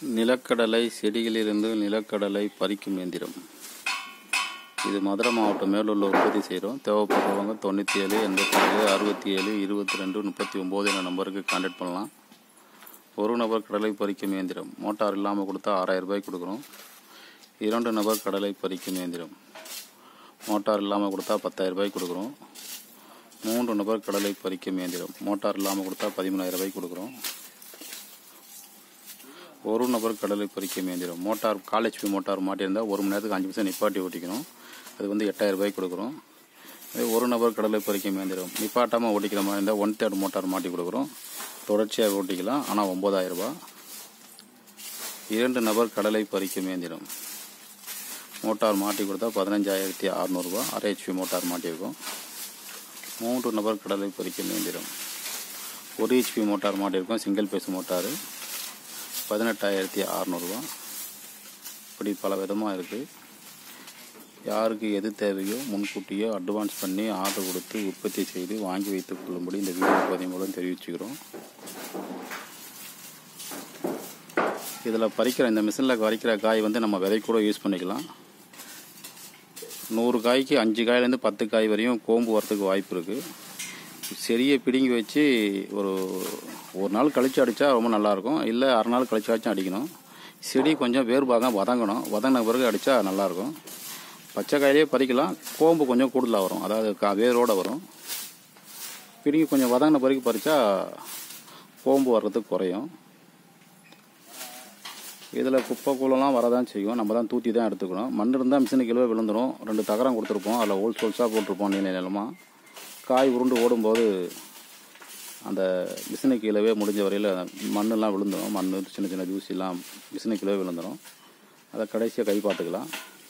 நிலக்கடலை செடியிலிருந்து நிலக்கடலை பறிக்கும் இயந்திரம் இது மதுரை மாவட்டம் மேலூரில் உற்பத்தி செய்கிறோம் தேவைப்படுறவங்க தொண்ணூற்றி ஏழு எண்பத்தி ஏழு அறுபத்தி ஏழு இருபத்தி ரெண்டு முப்பத்தி ஒம்பது என்ற நம்பருக்கு கான்டாக்ட் பண்ணலாம் ஒரு நபர் கடலை பறிக்கும் இயந்திரம் மோட்டார் இல்லாமல் கொடுத்தா ஆறாயிரம் ரூபாய்க்கு கொடுக்குறோம் இரண்டு நபர் கடலை பறிக்கும் இயந்திரம் மோட்டார் இல்லாமல் கொடுத்தா பத்தாயிரம் ரூபாய்க்கு கொடுக்குறோம் மூன்று நபர் கடலை பறிக்கும் இயந்திரம் மோட்டார் இல்லாமல் கொடுத்தா பதிமூணாயிரம் ரூபாய்க்கு கொடுக்குறோம் ஒரு நபர் கடலை பறிக்கும் இயந்திரம் மோட்டார் கால் ஹெச்பி மோட்டார் மாட்டியிருந்தால் ஒரு மணி நேரத்துக்கு அஞ்சு நிமிஷம் நிப்பாட்டி ஓட்டிக்கணும் அது வந்து எட்டாயிரம் ரூபாய்க்கு கொடுக்குறோம் அதே ஒரு நபர் கடலை பறிக்கும் இயந்திரம் நிப்பாட்டாமல் ஓட்டிக்கிற மாதிரி இருந்தால் ஒன் தேர்ட் மோட்டார் மாட்டி கொடுக்குறோம் தொடர்ச்சியாக ஓட்டிக்கலாம் ஆனால் ஒம்பதாயிரம் ரூபாய் இரண்டு நபர் கடலை பறிக்கும் இயந்திரம் மோட்டார் மாட்டி கொடுத்தா பதினஞ்சாயிரத்தி அறநூறுபா அரை ஹெச்பி மோட்டார் மாட்டியிருக்கோம் மூன்று நபர் கடலை பறிக்கும் இயந்திரம் ஒரு ஹெச்பி மோட்டார் மாட்டியிருக்கோம் சிங்கிள் பேஸ் மோட்டாரு பதினெட்டாயிரத்தி அறநூறுபா இப்படி பல விதமாக இருக்குது யாருக்கு எது தேவையோ முன்கூட்டியோ அட்வான்ஸ் பண்ணி ஆர்டர் கொடுத்து உற்பத்தி செய்து வாங்கி வைத்துக் கொள்ளும்படி இந்த வீடியோ பதிவு மூலம் தெரிவிச்சுக்கிறோம் இதில் பறிக்கிற இந்த மிஷினில் பறிக்கிற காய் வந்து நம்ம விதை கூட யூஸ் பண்ணிக்கலாம் நூறு காய்க்கு அஞ்சு காயிலேருந்து பத்து காய் வரையும் கோம்பு வரத்துக்கு வாய்ப்பு இருக்குது செடியை பிடுங்கி வச்சு ஒரு ஒரு நாள் கழிச்சு அடித்தா ரொம்ப நல்லாயிருக்கும் இல்லை அரை நாள் கழிச்சாச்சும் அடிக்கணும் செடி கொஞ்சம் வேர் பாகம் வதங்கணும் வதங்கின பிறகு அடித்தா நல்லாயிருக்கும் பச்சை காயிலே பறிக்கலாம் கோம்பு கொஞ்சம் கூடுதலாக வரும் அதாவது கா வேரோடு வரும் பிடுங்கி கொஞ்சம் வதங்கின பிறகு பறித்தா கோம்பு வர்றதுக்கு குறையும் இதில் குப்பை கூலம்லாம் வரதான் செய்யும் நம்ம தான் தூத்தி தான் எடுத்துக்கணும் மண் இருந்தால் மிஷினு கிலோ விழுந்துடும் ரெண்டு தகரம் கொடுத்துருப்போம் அதில் ஹோல்ஸ் ஹோல்ஸாக போட்டிருப்போம் நீல நிலமாக காய் உருண்டு ஓடும்போது அந்த மிஷினு கீழவே முடிஞ்ச வரையில் மண்ணெல்லாம் விழுந்துடும் மண் சின்ன சின்ன தூசிலாம் மிஷினு கீழே விழுந்துடும் அதை கடைசியாக கை பார்த்துக்கலாம்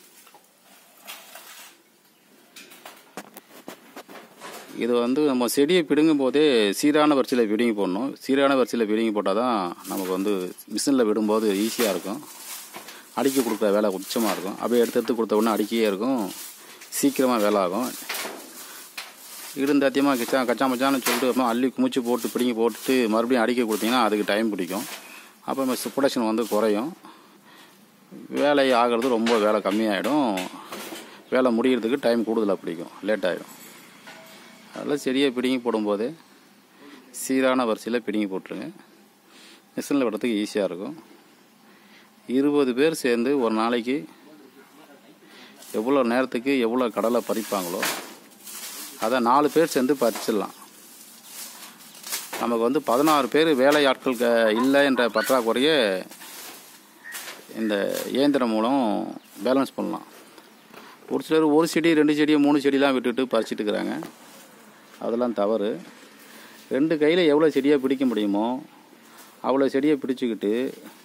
இது வந்து நம்ம செடியை பிடுங்கும் போதே சீரான வரிசையில் பிடுங்கி போடணும் சீரான வரிசையில் பிடுங்கி போட்டால் தான் நமக்கு வந்து மிஷினில் விடும்போது ஈஸியாக இருக்கும் அடுக்கி கொடுக்குற வேலை உச்சமாக இருக்கும் அப்படியே எடுத்து எடுத்து கொடுத்த உடனே அடுக்கியே இருக்கும் சீக்கிரமாக வேலை ஆகும் இடுந்தாத்தியமாக கச்சா கச்சா மச்சான்னு சொல்லிட்டு அப்புறம் அள்ளி குமிச்சு போட்டு பிடிங்கி போட்டுட்டு மறுபடியும் அடிக்க கொடுத்தீங்கன்னா அதுக்கு டைம் பிடிக்கும் அப்போ ப்ரொடக்ஷன் வந்து குறையும் வேலை ஆகிறது ரொம்ப வேலை கம்மியாயிடும் வேலை முடிகிறதுக்கு டைம் கூடுதலாக பிடிக்கும் லேட் ஆகிடும் அதெல்லாம் செடியை பிடுங்கி போடும்போது சீரான வரிசையில் பிடுங்கி போட்டுருங்க மிஷினில் விடுறதுக்கு ஈஸியாக இருக்கும் இருபது பேர் சேர்ந்து ஒரு நாளைக்கு எவ்வளோ நேரத்துக்கு எவ்வளோ கடலை பறிப்பாங்களோ அதை நாலு பேர் சேர்ந்து பறிச்சிடலாம் நமக்கு வந்து பதினாறு பேர் வேலை ஆட்கள் க இல்லை என்ற பற்றாக்குறையை இந்த இயந்திரம் மூலம் பேலன்ஸ் பண்ணலாம் ஒரு சிலர் ஒரு செடி ரெண்டு செடி மூணு செடிலாம் விட்டுட்டு பறிச்சிட்டு இருக்கிறாங்க அதெல்லாம் தவறு ரெண்டு கையில் எவ்வளோ செடியாக பிடிக்க முடியுமோ அவ்வளோ செடியை பிடிச்சிக்கிட்டு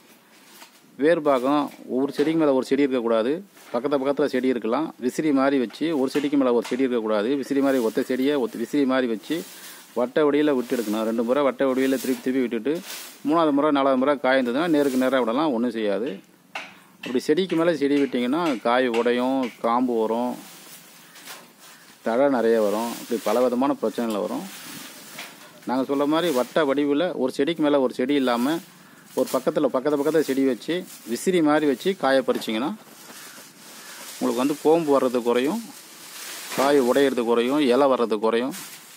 வேர் பாகம் ஒவ்வொரு செடிக்கு மேலே ஒரு செடி இருக்கக்கூடாது பக்கத்தில் பக்கத்தில் செடி இருக்கலாம் விசிறி மாதிரி வச்சு ஒரு செடிக்கு மேலே ஒரு செடி இருக்கக்கூடாது விசிறி மாதிரி ஒத்த செடியை ஒத்த விசிறி மாதிரி வச்சு வட்ட வடியில் விட்டு எடுக்கணும் ரெண்டு முறை வட்ட வடியில் திருப்பி திருப்பி விட்டுட்டு மூணாவது முறை நாலாவது முறை காய்ந்ததுன்னா நேருக்கு நேராக விடலாம் ஒன்றும் செய்யாது அப்படி செடிக்கு மேலே செடி விட்டிங்கன்னா காய் உடையும் காம்பு வரும் தழை நிறைய வரும் இப்படி பல விதமான பிரச்சனைகள் வரும் நாங்கள் சொல்ல மாதிரி வட்ட வடிவில் ஒரு செடிக்கு மேலே ஒரு செடி இல்லாமல் ஒரு பக்கத்தில் பக்கத்து பக்கத்தில் செடி வச்சு விசிறி மாதிரி வச்சு காய பறிச்சிங்கன்னா உங்களுக்கு வந்து கோம்பு வர்றது குறையும் காய் உடையிறது குறையும் இலை வர்றது குறையும்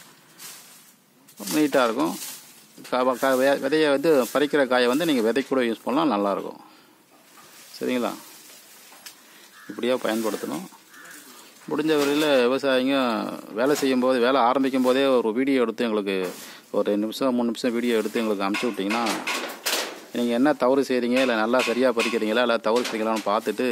நீட்டாக இருக்கும் க- க- வெ- விதையை வந்து பறிக்கிற காயை வந்து நீங்கள் விதை கூட யூஸ் பண்ணலாம் நல்லாயிருக்கும் சரிங்களா இப்படியா பயன்படுத்தணும் முடிஞ்ச வரையில் விவசாயிங்க வேலை செய்யும் போது வேலை ஆரம்பிக்கும் போதே ஒரு வீடியோ எடுத்து எங்களுக்கு ஒரு ரெண்டு நிமிஷம் மூணு நிமிஷம் வீடியோ எடுத்து எங்களுக்கு அனுப்பிச்சி விட்டிங்கன்னா நீங்கள் என்ன தவறு செய்கிறீங்க இல்லை நல்லா சரியாக படிக்கிறீங்களா இல்லை தவறு செய்கிறீங்களான்னு பார்த்துட்டு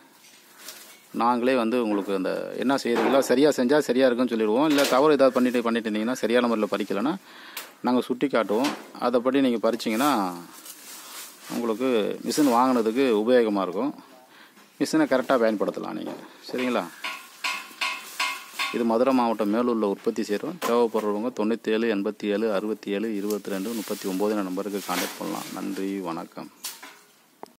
நாங்களே வந்து உங்களுக்கு அந்த என்ன செய்கிறீங்களோ சரியாக செஞ்சால் சரியாக இருக்குன்னு சொல்லிடுவோம் இல்லை தவறு ஏதாவது பண்ணிட்டு பண்ணிட்டு இருந்தீங்கன்னா சரியான முறையில் படிக்கலைன்னா நாங்கள் சுட்டி காட்டுவோம் அதைப்படி நீங்கள் பறிச்சிங்கன்னா உங்களுக்கு மிஷின் வாங்கினதுக்கு உபயோகமாக இருக்கும் மிஷினை கரெக்டாக பயன்படுத்தலாம் நீங்கள் சரிங்களா இது மதுரை மாவட்டம் மேலூரில் உற்பத்தி செய்கிறோம் தேவைப்படுறவங்க தொண்ணூற்றி ஏழு எண்பத்தி ஏழு அறுபத்தி ஏழு இருபத்தி ரெண்டு முப்பத்தி ஒம்பது நம்பருக்கு கான்டாக்ட் பண்ணலாம் நன்றி வணக்கம்